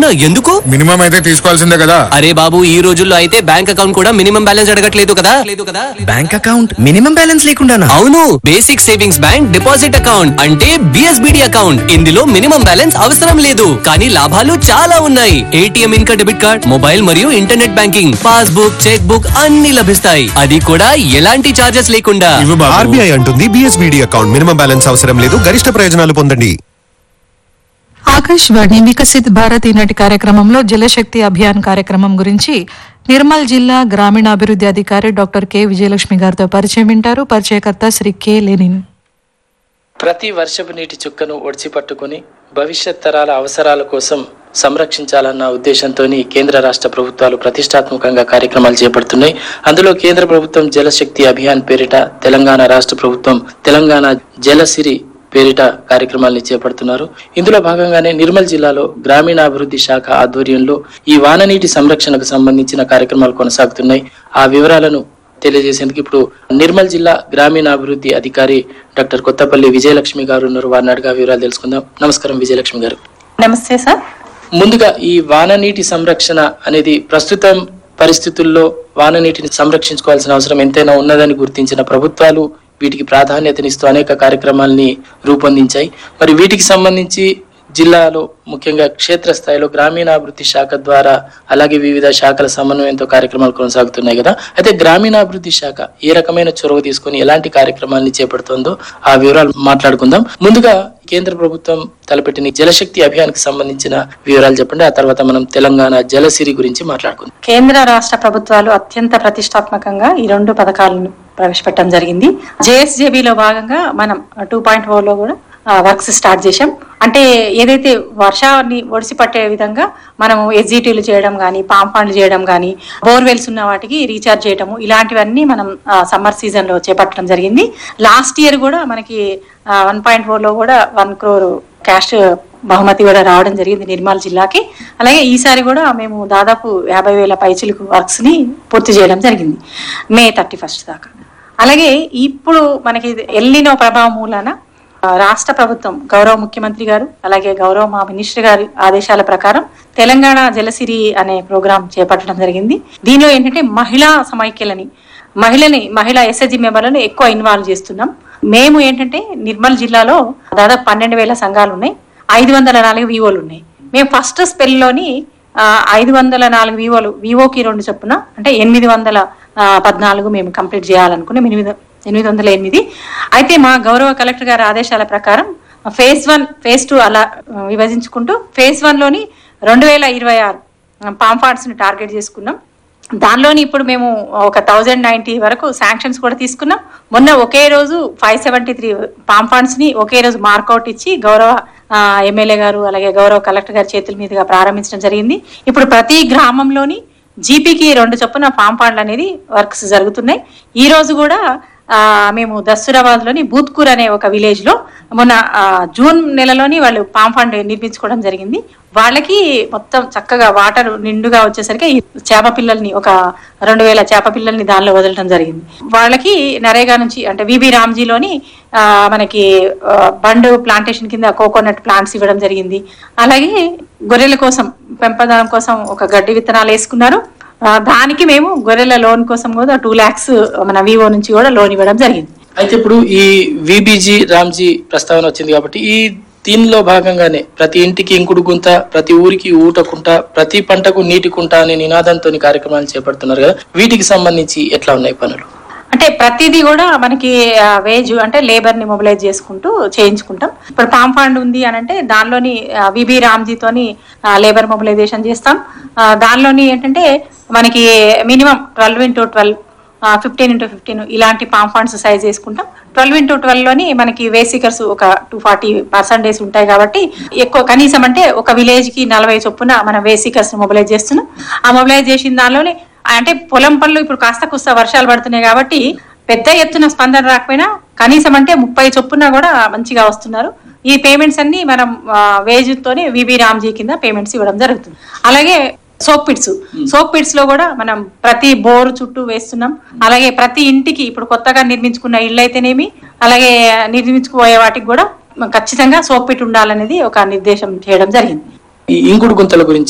అవునా ఎందుకు మినిమం అయితే తీసుకోవాల్సిందే కదా అరే బాబు ఈ రోజుల్లో అయితే బ్యాంక్ అకౌంట్ కూడా మినిమం బ్యాలెన్స్ అడగట్లేదు కదా లేదు కదా బ్యాంక్ అకౌంట్ మినిమం బ్యాలెన్స్ లేకుండానా అవును basic savings bank deposit account అంటే బిఎస్బిడి అకౌంట్ ఇందులో మినిమం బ్యాలెన్స్ అవసరం లేదు కానీ లాభాలు చాలా ఉన్నాయి ఏటీఎం ఇంకా డెబిట్ కార్డ్ మొబైల్ మరియు internet banking passbook cheque book అన్ని లభిస్తాయి అది కూడా ఎలాంటి చార్జెస్ లేకుండా ఇవ్వు బాబు ఆర్బీఐ అంటుంది బిఎస్బిడి అకౌంట్ మినిమం బ్యాలెన్స్ అవసరం లేదు గరిష్ట ప్రయోజనాలు పొందండి ఆకాశవాణి వికసిత్ భారత్ ఈనాటి కార్యక్రమంలో జలశక్తి అభియాన్ కార్యక్రమం గురించి నిర్మల్ జిల్లా గ్రామీణాభివృద్ధి అధికారి డాక్టర్ కె విజయలక్ష్మి గారితో పరిచయం వింటారు పరిచయకర్త శ్రీ కె లెనిన్ ప్రతి వర్షపు నీటి చుక్కను ఒడిచి పట్టుకుని భవిష్యత్ తరాల అవసరాల కోసం సంరక్షించాలన్న ఉద్దేశంతో కేంద్ర రాష్ట్ర ప్రభుత్వాలు ప్రతిష్టాత్మకంగా కార్యక్రమాలు చేపడుతున్నాయి అందులో కేంద్ర ప్రభుత్వం జలశక్తి అభియాన్ పేరిట తెలంగాణ రాష్ట్ర ప్రభుత్వం తెలంగాణ జలసిరి పేరిట కార్యక్రమాల్ని చేపడుతున్నారు ఇందులో భాగంగానే నిర్మల్ జిల్లాలో గ్రామీణాభివృద్ధి శాఖ ఆధ్వర్యంలో ఈ వాననీటి సంరక్షణకు సంబంధించిన కార్యక్రమాలు కొనసాగుతున్నాయి ఆ వివరాలను తెలియజేసేందుకు ఇప్పుడు నిర్మల్ జిల్లా గ్రామీణాభివృద్ధి అధికారి డాక్టర్ కొత్తపల్లి విజయలక్ష్మి గారు ఉన్నారు వారిని అడిగా వివరాలు తెలుసుకుందాం నమస్కారం విజయలక్ష్మి గారు నమస్తే సార్ ముందుగా ఈ వాననీటి సంరక్షణ అనేది ప్రస్తుతం పరిస్థితుల్లో వాననీటిని సంరక్షించుకోవాల్సిన అవసరం ఎంతైనా ఉన్నదని గుర్తించిన ప్రభుత్వాలు వీటికి ప్రాధాన్యతనిస్తూ అనేక కార్యక్రమాల్ని రూపొందించాయి మరి వీటికి సంబంధించి జిల్లాలో ముఖ్యంగా క్షేత్రస్థాయిలో గ్రామీణాభివృద్ధి శాఖ ద్వారా అలాగే వివిధ శాఖల సమన్వయంతో కార్యక్రమాలు కొనసాగుతున్నాయి కదా అయితే గ్రామీణాభివృద్ధి శాఖ ఏ రకమైన చొరవ తీసుకొని ఎలాంటి కార్యక్రమాల్ని చేపడుతుందో ఆ వివరాలు మాట్లాడుకుందాం ముందుగా కేంద్ర ప్రభుత్వం తలపెట్టిన ఈ జలశక్తి అభియాన్కి సంబంధించిన వివరాలు చెప్పండి ఆ తర్వాత మనం తెలంగాణ జలసిరి గురించి మాట్లాడుకుందాం కేంద్ర రాష్ట్ర ప్రభుత్వాలు అత్యంత ప్రతిష్టాత్మకంగా ఈ రెండు పథకాలను ప్రవేశపెట్టడం జరిగింది JSJB లో భాగంగా మనం టూ పాయింట్ లో కూడా వర్క్స్ స్టార్ట్ చేశాం అంటే ఏదైతే వర్షాన్ని ఒడిసి పట్టే విధంగా మనము ఎగ్జిటీలు చేయడం కానీ పాంపాండ్లు చేయడం కానీ బోర్వెల్స్ ఉన్న వాటికి రీఛార్జ్ చేయడము ఇలాంటివన్నీ మనం సమ్మర్ సీజన్ లో చేపట్టడం జరిగింది లాస్ట్ ఇయర్ కూడా మనకి వన్ పాయింట్ లో కూడా వన్ క్రోర్ క్యాష్ బహుమతి కూడా రావడం జరిగింది నిర్మల్ జిల్లాకి అలాగే ఈసారి కూడా మేము దాదాపు యాభై వేల పైచిలకు వర్క్స్ ని పూర్తి చేయడం జరిగింది మే థర్టీ ఫస్ట్ దాకా అలాగే ఇప్పుడు మనకి ఎల్లినో ప్రభావం మూలాన ఆ, రాష్ట్ర ప్రభుత్వం గౌరవ ముఖ్యమంత్రి గారు అలాగే గౌరవ మా మినిస్టర్ గారి ఆదేశాల ప్రకారం తెలంగాణ జలసిరి అనే ప్రోగ్రాం చేపట్టడం జరిగింది దీనిలో ఏంటంటే మహిళా సమైక్యలని మహిళని మహిళా ఎస్ఎస్జి మెంబర్లను ఎక్కువ ఇన్వాల్వ్ చేస్తున్నాం మేము ఏంటంటే నిర్మల్ జిల్లాలో దాదాపు పన్నెండు వేల సంఘాలు ఉన్నాయి ఐదు వందల నాలుగు వివోలు ఉన్నాయి మేము ఫస్ట్ స్పెల్లోని ఐదు వందల నాలుగు వివోలు వివోకి రెండు చొప్పున అంటే ఎనిమిది వందల ఆ, పద్నాలుగు మేము కంప్లీట్ చేయాలనుకున్నాం ఎనిమిది ఎనిమిది వందల ఎనిమిది అయితే మా గౌరవ కలెక్టర్ గారి ఆదేశాల ప్రకారం ఫేజ్ వన్ ఫేజ్ టూ అలా ఆ, విభజించుకుంటూ ఫేజ్ వన్లోని రెండు వేల ఇరవై ఆరు పాంఫార్ట్స్ని టార్గెట్ చేసుకున్నాం దానిలోని ఇప్పుడు మేము ఒక థౌజండ్ నైన్టీ వరకు శాంక్షన్స్ కూడా తీసుకున్నాం మొన్న ఒకే రోజు five seventy three farm ponds ని ఒకే రోజు మార్కౌట్ ఇచ్చి గౌరవ ఎమ్మెల్యే గారు అలాగే గౌరవ కలెక్టర్ గారి చేతుల మీదుగా ప్రారంభించడం జరిగింది ఇప్పుడు ప్రతి గ్రామంలోని జీపీకి రెండు చొప్పున పామ్ ఫండ్లు అనేది వర్క్స్ జరుగుతున్నాయి ఈ రోజు కూడా ఆ, మేము దస్తూరాబాద్ లోని బూత్కూర్ అనే ఒక విలేజ్ లో మొన్న ఆ, జూన్ నెలలోని వాళ్ళు పామ్ ఫండ్ నిర్మించుకోవడం జరిగింది వాళ్ళకి మొత్తం చక్కగా వాటర్ నిండుగా వచ్చేసరికి ఈ చేప పిల్లల్ని ఒక రెండు వేల చేప పిల్లల్ని దానిలో వదలడం జరిగింది వాళ్ళకి నరేగా నుంచి అంటే విబి రామ్జీలోని ఆ, మనకి ఆ, బండు ప్లాంటేషన్ కింద కోకోనట్ ప్లాంట్స్ ఇవ్వడం జరిగింది అలాగే గొర్రెల కోసం పెంపదనం కోసం ఒక గడ్డి విత్తనాలు వేసుకున్నారు ఆ, దానికి మేము గొర్రెల లోన్ కోసం కూడా టూ ల్యాక్స్ మన వివో నుంచి కూడా లోన్ ఇవ్వడం జరిగింది అయితే ఇప్పుడు ఈ విబిజి రామ్జీ ప్రస్తావన వచ్చింది కాబట్టి ఈ దీనిలో భాగంగానే ప్రతి ఇంటికి ఇంకుడు గుంత ప్రతి ఊరికి ఊట కుంట ప్రతి పంటకు నీటి కుంట అనే నినాదంతో కార్యక్రమాలు చేపడుతున్నారు కదా వీటికి సంబంధించి ఎట్లా ఉన్నాయి పనులు అంటే ప్రతిదీ కూడా మనకి వేజ్ అంటే లేబర్ ని మొబిలైజ్ చేసుకుంటూ చేయించుకుంటాం ఇప్పుడు పామ్ ఫండ్ ఉంది అని అంటే దానిలోని విబి రామ్జీతోని లేబర్ మొబిలైజేషన్ చేస్తాం ఆ, దానిలోని ఏంటంటే మనకి minimum twelve into twelve fifteen into fifteen ఇలాంటి పామ్ ఫండ్స్ సైజ్ చేసుకుంటాం ట్వెల్వ్ ఇంటూ ట్వెల్వ్ లోని మనకి వేసికర్స్ ఒక టూ ఫార్టీ పర్సెంటేజ్ ఉంటాయి కాబట్టి ఎక్కువ కనీసం అంటే ఒక విలేజ్ కి నలభై చొప్పున మనం వేసికర్స్ మొబిలైజ్ చేస్తున్నాం ఆ మొబిలైజ్ చేసిన దానిలోనే అంటే పొలం పనులు ఇప్పుడు కాస్త కుస్త వర్షాలు పడుతున్నాయి కాబట్టి పెద్ద ఎత్తున స్పందన రాకపోయినా కనీసం అంటే ముప్పై చొప్పున కూడా మంచిగా వస్తున్నారు ఈ పేమెంట్స్ అన్ని మనం వేజ్ తోనే విబి రామ్జీ కింద పేమెంట్స్ ఇవ్వడం జరుగుతుంది అలాగే సోప్ పిట్స్ సోప్ పిట్స్ లో కూడా మనం ప్రతి బోరు చుట్టూ వేస్తున్నాం అలాగే ప్రతి ఇంటికి ఇప్పుడు కొత్తగా నిర్మించుకున్న ఇళ్ళు అయితేనేమి అలాగే నిర్మించుకుపోయే వాటికి కూడా ఖచ్చితంగా సోప్ పిట్ ఉండాలనేది ఒక నిర్దేశం చేయడం జరిగింది ఈ ఇంకుడు గుంతల గురించి